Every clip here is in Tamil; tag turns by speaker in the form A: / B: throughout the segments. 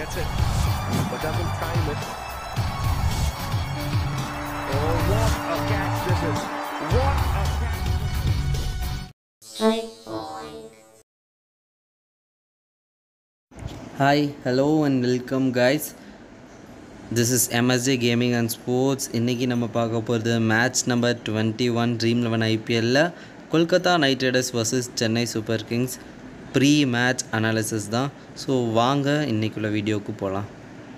A: gets it, but doesn't time it. Oh, what a catch this is! What a catch!
B: Hi hello and welcome guys this is MSJ gaming and sports இன்றைக்கி நம்ம பார்க்க போகிறது match number twenty one Dream Eleven ஐபிஎல்லில் Kolkata Knight Riders vs Chennai Super Kings pre match analysis தான் ஸோ வாங்க இன்றைக்குள்ள வீடியோவுக்கு போகலாம்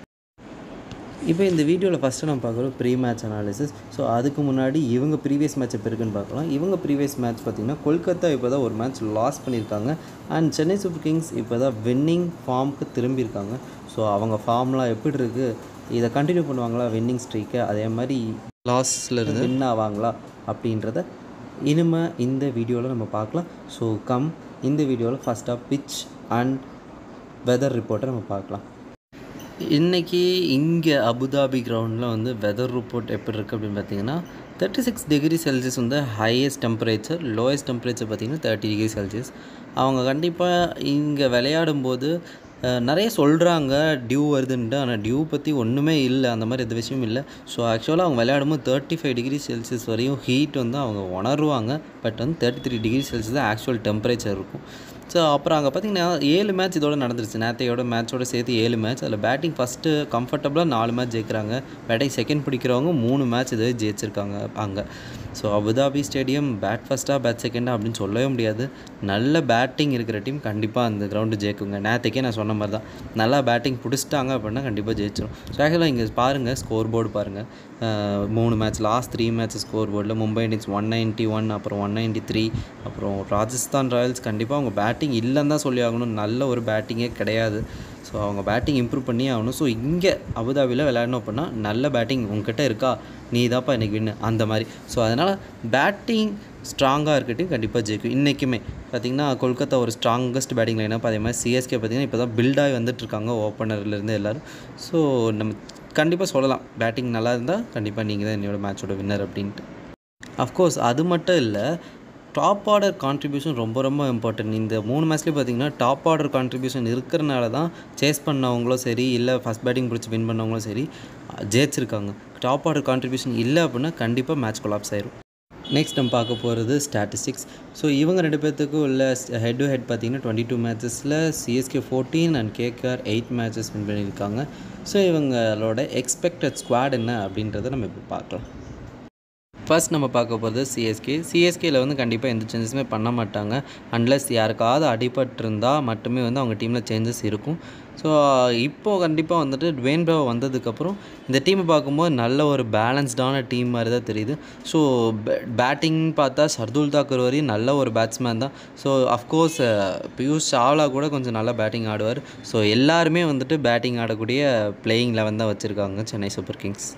B: இப்போ இந்த வீடியோவில் ஃபஸ்ட்டு நம்ம பார்க்குறோம் ப்ரீ மேட்ச் அனாலிசிஸ் ஸோ அதுக்கு முன்னாடி இவங்க ப்ரீவியஸ் மேட்ச் எப்போ இருக்குன்னு பார்க்கலாம் இவங்க ப்ரீவியஸ் மேட்ச் பார்த்திங்கன்னா கொல்கத்தா இப்போ தான் ஒரு மேட்ச் லாஸ் பண்ணியிருக்காங்க அண்ட் சென்னை சூப்பர் கிங்ஸ் இப்போ தான் வின்னிங் ஃபார்முக்கு திரும்பியிருக்காங்க ஸோ அவங்க ஃபார்ம்லாம் எப்படி இருக்குது இதை கண்டினியூ பண்ணுவாங்களா வின்னிங் ஸ்ட்ரீக்கை அதே மாதிரி லாஸில் இருந்து வின் ஆவாங்களா அப்படின்றத இனிமே இந்த வீடியோவில் நம்ம பார்க்கலாம் ஸோ கம் இந்த வீடியோவில் ஃபஸ்ட்டாக பிச் அண்ட் வெதர் ரிப்போர்ட்டை நம்ம பார்க்கலாம் இன்றைக்கி இங்கே அபுதாபி கிரவுண்டில் வந்து வெதர் ரிப்போர்ட் எப்படி இருக்குது அப்படின்னு பார்த்தீங்கன்னா தேர்ட்டி சிக்ஸ் டிகிரி செல்சியஸ் வந்து ஹையஸ்ட் டெம்பரேச்சர் லோயஸ்ட் டெம்பரேச்சர் பார்த்தீங்கன்னா தேர்ட்டி டிகிரி செல்சியஸ் அவங்க கண்டிப்பாக இங்கே விளையாடும்போது அஹ், நிறைய சொல்கிறாங்க டியூ வருதுன்ட்டு ஆனால் டியூ பற்றி ஒன்றுமே இல்லை அந்த மாதிரி எந்த விஷயமும் இல்லை ஸோ ஆக்சுவலாக அவங்க விளையாடும்போது தேர்ட்டி ஃபைவ் டிகிரி செல்சியஸ் வரையும் ஹீட் வந்து அவங்க உணருவாங்க பட் வந்து தேர்ட்டி த்ரீ டிகிரி செல்சியஸ் தான் ஆக்சுவல் டெம்பரேச்சர் இருக்கும் ஸோ அப்புறம் அங்கே பார்த்தீங்கன்னா ஏழு மேட்ச் இதோட நடந்துருச்சு நேத்தையோட மேட்சோட சேர்த்து ஏழு மேட்ச் அதில் பேட்டிங் ஃபஸ்ட்டு கம்ஃபர்டபுளாக நாலு மேட்ச் ஜெயிக்கிறாங்க பேட்டிங் செகண்ட் பிடிக்கிறவங்க மூணு மேட்ச் இது ஜெயிச்சிருக்காங்க அங்கே ஸோ அபுதாபி ஸ்டேடியம் பேட் ஃபஸ்ட்டாக பேட் செகண்டாக அப்படின்னு சொல்லவே முடியாது நல்ல பேட்டிங் இருக்கிற டீம் கண்டிப்பாக அந்த கிரவுண்டு ஜெயிக்குங்க நேற்றுக்கே நான் சொன்ன மாதிரி தான் நல்லா பேட்டிங் பிடிச்சிட்டாங்க அப்படின்னா கண்டிப்பாக ஜெயிச்சிடும் ஸோ ஆக்சுவலாக இங்கே பாருங்கள் ஸ்கோர் போர்டு பாருங்கள் மூணு match last three match score போர்டில் Mumbai Indians one ninety one அப்புறம் ஒன் நைன்ட்டி த்ரீ அப்புறம் ராஜஸ்தான் ராயல்ஸ் கண்டிப்பாக அவங்க பேட்டிங் இல்லைன்னு தான் சொல்லி ஆகணும் நல்ல ஒரு பேட்டிங்கே கிடையாது ஸோ அவங்க பேட்டிங் இம்ப்ரூவ் பண்ணி ஆகணும் ஸோ இங்கே அபுதாபியில் விளையாடணும் அப்படின்னா நல்ல பேட்டிங் உங்ககிட்ட இருக்கா நீ தான்ப்பா இன்றைக்கி வின்னு அந்த மாதிரி ஸோ அதனால் பேட்டிங் ஸ்ட்ராங்காக இருக்கட்டும் கண்டிப்பாக ஜெயிக்கும் இன்றைக்குமே பார்த்திங்கன்னா கொல்கத்தா ஒரு ஸ்ட்ராங்கஸ்ட் பேட்டிங் லைனப் அதே மாதிரி சிஎஸ்கே பார்த்திங்கன்னா இப்போ தான் பில்டாகி வந்துட்டுருக்காங்க ஓப்பனர்லேருந்து எல்லோரும் ஸோ நம்ம கண்டிப்பாக சொல்லலாம் பேட்டிங் நல்லா இருந்தால் கண்டிப்பாக நீங்கள் தான் என்னோட மேட்சோட வின்னர் அப்படின்ட்டு அஃப்கோர்ஸ் அது மட்டும் இல்லை டாப் ஆர்டர் கான்ட்ரிபியூஷன் ரொம்ப ரொம்ப இம்பார்ட்டன்ட் இந்த மூணு மேட்ச்லேயும் பார்த்தீங்கன்னா டாப் ஆர்டர் கான்ட்ரிபியூஷன் இருக்கிறனால தான் சேஸ் பண்ணவங்களும் சரி இல்லை ஃபஸ்ட் பேட்டிங் பிடிச்சி வின் பண்ணவங்களும் சரி ஜெயிச்சிருக்காங்க டாப் ஆர்டர் கான்ட்ரிபியூஷன் இல்லை அப்படின்னா கண்டிப்பாக மேட்ச் கொலாப்ஸ் ஆயிரும் நெக்ஸ்ட் நம்ம பார்க்க போகிறது ஸ்டாட்டிஸ்டிக்ஸ் ஸோ இவங்க ரெண்டு பேர்த்துக்கும் உள்ள ஹெட் டு ஹெட் பார்த்தீங்கன்னா டுவெண்ட்டி டூ மேட்சஸில் CSK fourteen and KKR eight matches win பண்ணியிருக்காங்க ஸோ இவங்களோட எக்ஸ்பெக்டட் ஸ்குவாட் என்ன அப்படின்றத நம்ம இப்போ பார்க்கலாம் ஃபர்ஸ்ட் நம்ம பார்க்க போகிறது சிஎஸ்கே சிஎஸ்கேயில் வந்து கண்டிப்பாக எந்த சேஞ்சஸுமே பண்ண மாட்டாங்க அன்லஸ் யாருக்காவது அடிபட்டிருந்தால் மட்டுமே வந்து அவங்க டீமில் சேஞ்சஸ் இருக்கும் ஸோ இப்போது கண்டிப்பாக வந்துட்டு டுவேன் ப்ரோ வந்ததுக்கப்புறம் இந்த டீமை பார்க்கும்போது நல்ல ஒரு பேலன்ஸ்டான டீம் மாதிரி தான் தெரியுது ஸோ பேட்டிங் பார்த்தா ஷர்துல் தாக்கூர் வரையும் நல்ல ஒரு பேட்ஸ்மேன் தான் ஸோ அஃப்கோர்ஸ் பியூஷ் சாவ்லா கூட கொஞ்சம் நல்லா பேட்டிங் ஆடுவார் ஸோ எல்லாருமே வந்துட்டு பேட்டிங் ஆடக்கூடிய பிளேயிங் லெவன் தான் வச்சுருக்காங்க சென்னை சூப்பர் கிங்ஸ்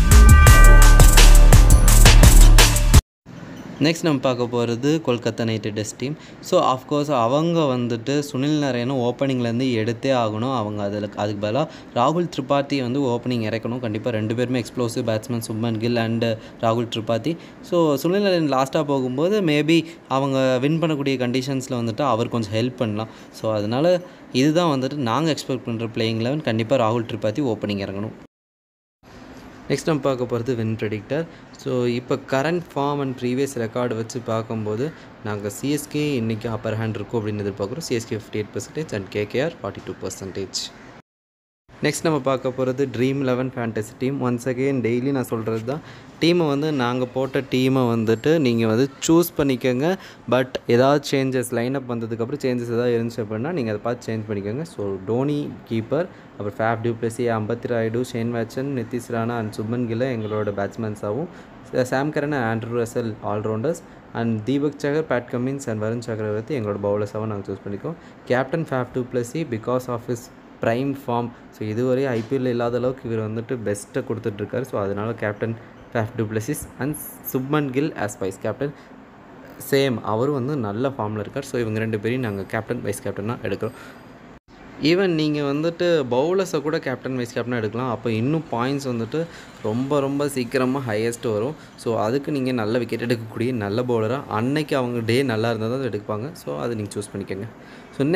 B: நெக்ஸ்ட் நம்ம பார்க்க போகிறது Kolkata Knight Riders team so of course அவங்க வந்துட்டு சுனில் நரேனும் ஓப்பனிங்லேருந்து எடுத்தே ஆகணும் அவங்க அதில் அதுக்கு பதிலாக ராகுல் திரிபாத்தி வந்து ஓப்பனிங் இறக்கணும் கண்டிப்பாக ரெண்டு பேருமே explosive batsman Shubman Gill and ராகுல் திரிபாத்தி ஸோ சுனில் நரேன் லாஸ்ட்டாக போகும்போது மேபி அவங்க வின் பண்ணக்கூடிய கண்டிஷன்ஸில் வந்துட்டு அவர் கொஞ்சம் ஹெல்ப் பண்ணலாம் ஸோ அதனால் இதுதான் வந்துட்டு நாங்கள் எக்ஸ்பெக்ட் பண்ணுற பிளேயிங் லெவன் கண்டிப்பாக ராகுல் திரிபாத்தி ஓப்பனிங் இறங்கணும் நெக்ஸ்ட் நம்ம பார்க்க போகிறது வின் ப்ரெடிக்டர் ஸோ இப்போ current form and previous record வச்சு பார்க்கும்போது நாங்கள் சிஎஸ்கே இன்றைக்கி அப்பர் ஹேண்ட் இருக்கும் அப்படின்னு எதிர்பார்க்குறோம் CSK fifty eight percentage and KKR forty two percentage next நம்ம பார்க்க போகிறது Dream Eleven fantasy team once again daily நான் சொல்கிறது தான் டீமை வந்து நாங்கள் போட்ட டீமை வந்துட்டு நீங்கள் வந்து சூஸ் பண்ணிக்கோங்க பட் ஏதாவது சேஞ்சஸ் லைனப் வந்ததுக்கப்புறம் சேஞ்சஸ் ஏதாவது இருந்துச்சு அப்படின்னா நீங்கள் அதை பார்த்து சேஞ்ச் பண்ணிக்கோங்க ஸோ டோனி கீப்பர் அப்புறம் Faf du Plessis Ambati Rayudu Shane Watson Nitish Rana and Shubman கில்ல எங்களோட பேட்ஸ்மேன்ஸாகவும் Sam Curran Andre Russell allrounders and Deepak Chahar Pat Cummins and Varun Chakravarthy எங்களோட பவுலர்ஸாகவும் நாங்கள் சூஸ் பண்ணிக்கோம் captain Faf du Plessis because of his prime form so இதுவரை ஐபிஎல் இல்லாத அளவுக்கு இவர் வந்துட்டு பெஸ்ட்டை கொடுத்துட்ருக்காரு ஸோ அதனால் captain Faf du Plessis and Shubman Gill as vice captain same அவரும் வந்து நல்ல ஃபார்மில் இருக்கார் ஸோ இவங்க ரெண்டு பேரையும் நாங்கள் கேப்டன் வைஸ் கேப்டனாக எடுக்கிறோம் ஈவன் நீங்கள் வந்துட்டு பவுலர்ஸை கூட கேப்டன் வைஸ் கேப்டனாக எடுக்கலாம் அப்போ இன்னும் பாயிண்ட்ஸ் வந்துட்டு ரொம்ப ரொம்ப சீக்கிரமாக ஹையஸ்ட் வரும் ஸோ அதுக்கு நீங்கள் நல்ல விக்கெட் எடுக்கக்கூடிய நல்ல பவுலராக அன்னைக்கு அவங்க டே நல்லா இருந்தால் தான் எடுப்பாங்க ஸோ அதை நீங்கள் சூஸ் பண்ணிக்கோங்க ஸோ நெக்ஸ்ட்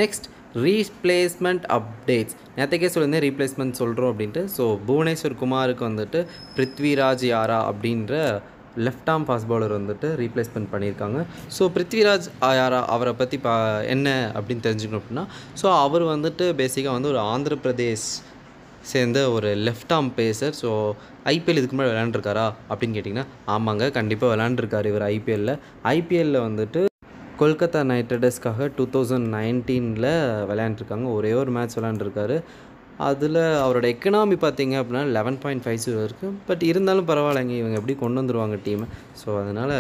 B: ரீப்ளேஸ்மெண்ட் அப்டேட்ஸ் நேற்றுக்கே சொல்லியிருந்தேன் ரீப்ளேஸ்மெண்ட் சொல்கிறோம் அப்படின்ட்டு ஸோ புவனேஸ்வர் குமாருக்கு வந்துட்டு பிருத்விராஜ் யாரா அப்படின்ற லெஃப்ட் ஆர்ம் ஃபாஸ்ட் பவுலர் வந்துட்டு ரீப்ளேஸ்மெண்ட் பண்ணியிருக்காங்க ஸோ பிருத்விராஜ் யாரா அவரை பற்றி பா என்ன அப்படின்னு தெரிஞ்சுக்கணும் அப்படின்னா ஸோ அவர் வந்துட்டு பேசிக்காக வந்து ஒரு ஆந்திர பிரதேஷ் சேர்ந்த ஒரு left arm pacer so IPL இதுக்கு முன்னாடி விளையாண்டுருக்காரா அப்படின்னு கேட்டிங்கன்னா ஆமாங்க கண்டிப்பாக விளையாண்டுருக்காரு இவர் ஐபிஎல்லில் ஐபிஎல்லில் வந்துட்டு கொல்கத்தா நைட் ரைடர்ஸ்க்காக டூ தௌசண்ட் நைன்டீனில் விளையாண்டுருக்காங்க ஒரே ஒரு மேட்ச் விளையாண்டுருக்காரு அதில் அவரோட எக்கனாமி பார்த்தீங்க அப்படின்னா லெவன் பாயிண்ட் ஃபைவ் ஜீரோ இருக்குது பட் இருந்தாலும் பரவாயில்லைங்க இவங்க எப்படி கொண்டு வந்துருவாங்க டீமை ஸோ அதனால்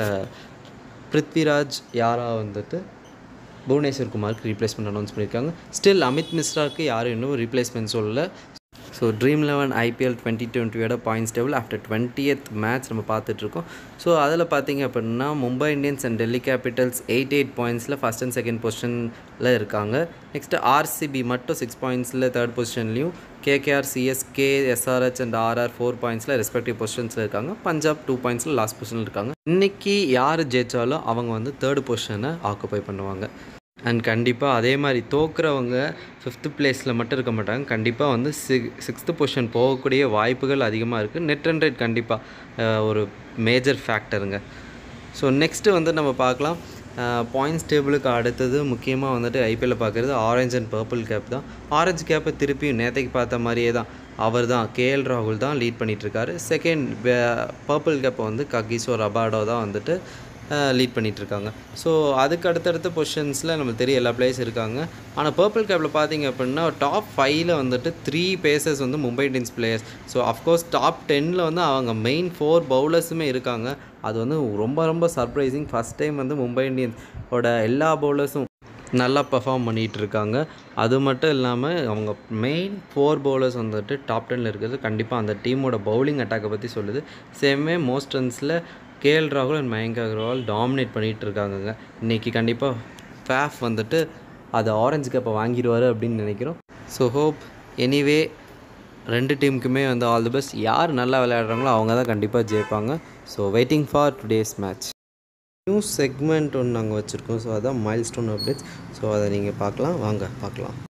B: பிருத்விராஜ் யாரா வந்துட்டு புவனேஸ்வர் குமாருக்கு ரீப்ளேஸ்மெண்ட் அனௌன்ஸ் பண்ணியிருக்காங்க ஸ்டில் அமித் மிஸ்ராவுக்கு யாரும் இன்னும் ரீப்ளேஸ்மெண்ட் சொல்லலை so Dream Eleven IPL twenty டுவெண்ட்டியோட points table after twentieth match நம்ம பார்த்துட்ருக்கோம் ஸோ அதில் பார்த்தீங்க அப்படின்னா Mumbai Indians and Delhi Capitals eight eight பாயிண்ட்ஸில் ஃபஸ்ட் அண்ட் செகண்ட் பொசிஷனில் இருக்காங்க நெக்ஸ்ட்டு ஆர்சிபி மட்டும் சிக்ஸ் பாயிண்ட்ஸில் தேர்ட் பொசிஷன்லையும் KKR CSK SRH and RR four பாயிண்ட்ஸில் ரெஸ்பெக்டிவ் பொசிஷன்ஸில் இருக்காங்க பஞ்சாப் டூ பாயிண்ட்ஸில் லாஸ்ட் பொசிஷனில் இருக்காங்க இன்றைக்கி யார் ஜெயித்தாலும் அவங்க வந்து தேர்ட் பொசிஷனை ஆக்குப்பை பண்ணுவாங்க அண்ட் கண்டிப்பாக அதே மாதிரி தோக்குறவங்க ஃபிஃப்த்து பிளேஸில் மட்டும் இருக்க மாட்டாங்க கண்டிப்பாக வந்து சிக் சிக்ஸ்த்து பொசிஷன் போகக்கூடிய வாய்ப்புகள் அதிகமாக இருக்குது நெட் ரன் ரேட் கண்டிப்பாக ஒரு மேஜர் ஃபேக்டருங்க ஸோ நெக்ஸ்ட்டு வந்து நம்ம பார்க்கலாம் பாயிண்ட்ஸ் டேபிளுக்கு அடுத்தது முக்கியமாக வந்துட்டு ஐபிஎல்லில் பார்க்குறது ஆரஞ்ச் அண்ட் பர்பிள் கேப் தான் ஆரஞ்சு கேப்பை திருப்பியும் நேற்றைக்கு பார்த்த மாதிரியே தான் அவர் தான் கேஎல் ராகுல் தான் லீட் பண்ணிகிட்ருக்காரு செகண்ட் பர்பிள் கேப்பை வந்து ககிசோ ரபாடோ தான் வந்துட்டு லீட் பண்ணிகிட்ருக்காங்க ஸோ அதுக்கு அடுத்தடுத்த பொசிஷன்ஸில் நம்மளுக்கு தெரிய எல்லா பிளேயர்ஸ் இருக்காங்க ஆனால் பர்பிள் கேப்பில் பார்த்தீங்க அப்படின்னா டாப் ஃபைவ்ல வந்துட்டு த்ரீ பேசர்ஸ் வந்து Mumbai Indians players so of course top டென்னில் வந்து அவங்க மெயின் ஃபோர் பவுலர்ஸுமே இருக்காங்க அது வந்து ரொம்ப ரொம்ப சர்ப்ரைசிங் ஃபஸ்ட் டைம் வந்து மும்பை இந்தியன்ஸோட எல்லா பவுலர்ஸும் நல்லா பர்ஃபார்ம் பண்ணிகிட்டு இருக்காங்க அது மட்டும் இல்லாமல் அவங்க மெயின் ஃபோர் பவுலர்ஸ் வந்துட்டு டாப் டெனில் இருக்கிறது கண்டிப்பாக அந்த டீமோட பவுலிங் அட்டாக்கை பற்றி சொல்லுது சேமே மோஸ்ட் ரன்ஸில் கேஎல் ராகுல் அண்ட் மயங்க் அகர்வால் டாமினேட் பண்ணிகிட்டு இருக்காங்கங்க இன்றைக்கி கண்டிப்பாக ஃபேஃப் வந்துட்டு அது ஆரஞ்சு கேப்பை வாங்கிடுவார் அப்படின்னு நினைக்கிறோம் ஸோ ஹோப் எனிவே ரெண்டு டீமுக்குமே வந்து ஆல் தி பெஸ்ட் யார் நல்லா விளையாடுறாங்களோ அவங்க தான் கண்டிப்பாக ஜெயிப்பாங்க so waiting for today's match new segment ஒன்று நாங்கள் வச்சுருக்கோம் ஸோ அதான் மைல் ஸ்டோன் அப்டேட்ஸ் ஸோ அதை நீங்கள் பார்க்கலாம் வாங்க பார்க்கலாம்